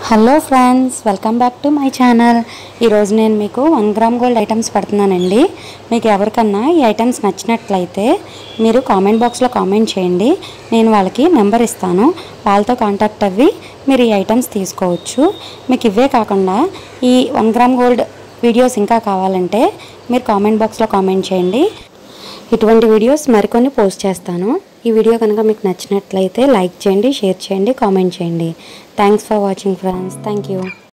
hello friends welcome back to my channel ఈరోజు నేను మీకు వన్ గ్రామ్ గోల్డ్ ఐటమ్స్ పెడుతున్నానండి మీకు ఎవరికన్నా ఈ ఐటమ్స్ నచ్చినట్లయితే మీరు కామెంట్ బాక్స్లో కామెంట్ చేయండి నేను వాళ్ళకి నెంబర్ ఇస్తాను వాళ్ళతో కాంటాక్ట్ అవ్వి మీరు ఈ ఐటమ్స్ తీసుకోవచ్చు మీకు ఇవే కాకుండా ఈ వన్ గ్రామ్ గోల్డ్ వీడియోస్ ఇంకా కావాలంటే మీరు కామెంట్ బాక్స్లో కామెంట్ చేయండి ఇటువంటి వీడియోస్ మరికొన్ని పోస్ట్ చేస్తాను ఈ వీడియో కనుక మీకు నచ్చినట్లయితే లైక్ చేయండి షేర్ చేయండి కామెంట్ చేయండి thanks for watching friends thank you